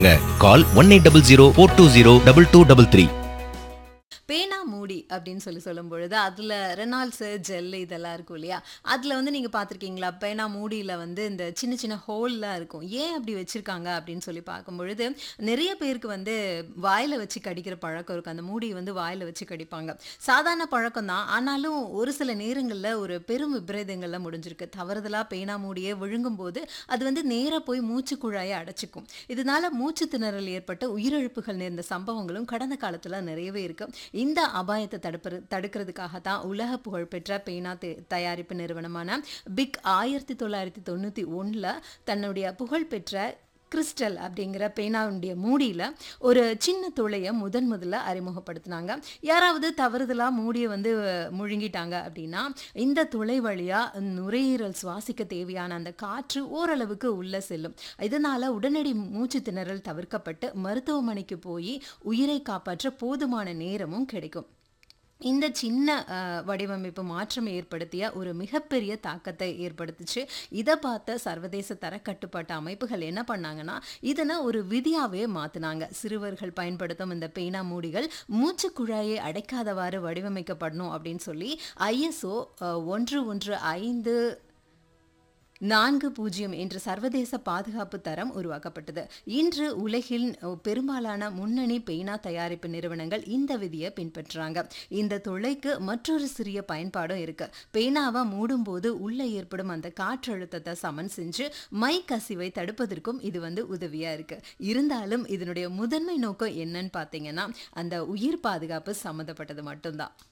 கால் one eight double zero four two zero double two double three பேனா மூடி அப்படின்னு சொல்லி சொல்லும் பொழுது அதில் ரெனால்ட்ஸு ஜெல் இதெல்லாம் இருக்கும் இல்லையா அதில் வந்து நீங்கள் பார்த்துருக்கீங்களா பேனா மூடியில் வந்து இந்த சின்ன சின்ன ஹோல்லாம் இருக்கும் ஏன் அப்படி வச்சுருக்காங்க அப்படின்னு சொல்லி பார்க்கும் பொழுது நிறைய பேருக்கு வந்து வாயில் வச்சு கடிக்கிற பழக்கம் இருக்கும் அந்த மூடி வந்து வாயில் வச்சு கடிப்பாங்க சாதாரண பழக்கம் தான் ஆனாலும் ஒரு சில நேரங்களில் ஒரு பெரும் விபரீதங்களில் முடிஞ்சிருக்கு தவறுதலாக பேனா மூடியை விழுங்கும் போது அது வந்து நேராக போய் மூச்சு குழாயை அடைச்சிக்கும் இதனால மூச்சு திணறல் ஏற்பட்டு உயிரிழப்புகள் நேர்ந்த சம்பவங்களும் கடந்த காலத்தில் நிறையவே இருக்கு இந்த அபாயத்தை தடுப்பது தடுக்கிறதுக்காக தான் உலக புகழ்பெற்ற பேனா தே- தயாரிப்பு நிறுவனமான பிக் ஆயிரத்தி தொள்ளாயிரத்தி தொண்ணூற்றி ஒன்றில் தன்னுடைய புகழ்பெற்ற கிறிஸ்டல் அப்படிங்கிற பேனாவுடைய மூடியில் ஒரு சின்ன துளையை முதன் முதல்ல அறிமுகப்படுத்தினாங்க யாராவது தவறுதலாக மூடியை வந்து முழுங்கிட்டாங்க அப்படின்னா இந்த துளை வழியாக நுரையீரல் சுவாசிக்க தேவையான அந்த காற்று ஓரளவுக்கு உள்ளே செல்லும் இதனால் உடனடி மூச்சு திணறல் தவிர்க்கப்பட்டு மருத்துவமனைக்கு போய் உயிரை காப்பாற்ற போதுமான நேரமும் கிடைக்கும் இந்த சின்ன அஹ், வடிவமைப்பு மாற்றம் ஏற்படுத்திய ஒரு மிகப்பெரிய தாக்கத்தை ஏற்படுத்துச்சு இதை பார்த்த சர்வதேச தர கட்டுப்பாட்டு அமைப்புகள் என்ன பண்ணாங்கன்னா இதனை ஒரு விதியாவே மாத்தினாங்க சிறுவர்கள் பயன்படுத்தும் இந்த பேனா மூடிகள் மூச்சு குழாயை அடைக்காதவாறு வடிவமைக்கப்படணும் அப்படின்னு சொல்லி ஐஎஸ்ஓ ஒன்று ஒன்று ஐந்து நான்கு பூஜ்ஜியம் என்ற சர்வதேச பாதுகாப்பு தரம் உருவாக்கப்பட்டது இன்று உலகில் அஹ், பெரும்பாலான முன்னணி பேனா தயாரிப்பு நிறுவனங்கள் இந்த விதியை பின்பற்றுறாங்க இந்த துளைக்கு மற்றொரு சிறிய பயன்பாடும் இருக்கு பேனாவை மூடும்போது உள்ள ஏற்படும் அந்த காற்றழுத்தத்தை சமன் செஞ்சு மை கசிவை தடுப்பதற்கும் இது வந்து உதவியா இருக்கு இருந்தாலும் இதனுடைய முதன்மை நோக்கம் என்னன்னு பார்த்தீங்கன்னா அந்த உயிர் பாதுகாப்பு சம்மந்தப்பட்டது மட்டும்தான்